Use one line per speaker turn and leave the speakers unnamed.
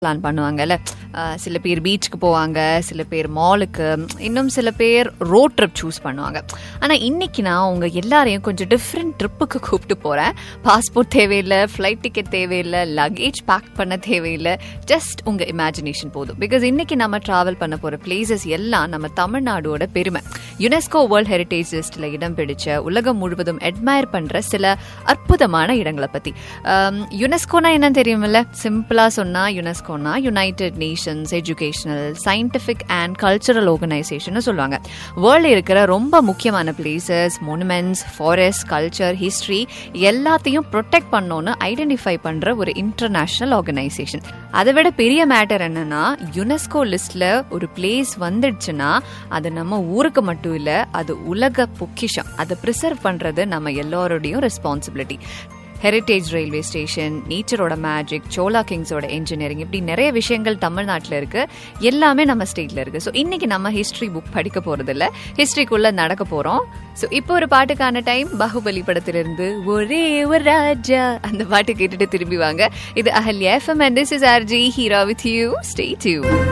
plan பண்ணுவாங்கல்ல அஹ் சில பேர் பீச்சுக்கு போவாங்க சில பேர் மாலுக்கு இன்னும் சில பேர் ரோட் ட்ரிப் சூஸ் பண்ணுவாங்க ஆனால் இன்னைக்கு நான் உங்க எல்லாரையும் கொஞ்சம் டிஃப்ரெண்ட் ட்ரிப்புக்கு கூப்பிட்டு போகிறேன் பாஸ்போர்ட் தேவையில்லை ஃப்ளைட் டிக்கெட் தேவையில்லை லக்கேஜ் பேக் பண்ண தேவையில்லை ஜஸ்ட் உங்கள் இமேஜினேஷன் போதும் பிகாஸ் இன்னைக்கு நம்ம ட்ராவல் பண்ண போகிற பிளேசஸ் எல்லாம் நம்ம தமிழ்நாடோட பெருமை யுனெஸ்கோ வேர்ல்ட் ஹெரிட்டேஜ் லிஸ்ட்டில் இடம் பிடிச்ச உலகம் முழுவதும் அட்மயர் பண்ணுற சில அற்புதமான இடங்களை பற்றி யுனெஸ்கோனா என்னன்னு தெரியுமில்ல சிம்பிளாக சொன்னால் யுனெஸ்கோனா united nations educational scientific and cultural organisation சொல்லுவாங்க வேர்ல்டில் இருக்கிற ரொம்ப முக்கியமான places monuments forest culture history எல்லாத்தையும் ப்ரொடெக்ட் பண்ணோன்னு ஐடென்டிஃபை பண்ணுற ஒரு இன்டர்நேஷனல் ஆர்கனைசேஷன் அதை விட பெரிய மேட்டர் என்னன்னா யுனெஸ்கோ லிஸ்ட்ல ஒரு பிளேஸ் வந்துடுச்சுன்னா அது நம்ம ஊருக்கு மட்டும் இல்ல அது உலக பொக்கிஷம் அதை ப்ரிசர்வ் பண்றது நம்ம எல்லாரோடையும் ரெஸ்பான்சிபிலிட்டி ஹெரிட்டேஜ் ரயில்வே ஸ்டேஷன் நேச்சரோட மேஜிக் சோலா கிங்ஸோட இன்ஜினியரிங் இப்படி நிறைய விஷயங்கள் தமிழ்நாட்டில் இருக்கு எல்லாமே நம்ம ஸ்டேட்ல இருக்கு ஸோ இன்னைக்கு நம்ம ஹிஸ்ட்ரி புக் படிக்க போறது இல்ல ஹிஸ்ட்ரிக்குள்ள நடக்க போறோம் ஸோ இப்போ ஒரு பாட்டுக்கான டைம் பாகுபலி படத்திலிருந்து ஒரே ஒரு ராஜா அந்த பாட்டு கேட்டுட்டு திரும்பி வாங்க இது Ahalya FM and this is RG Heera with you stay due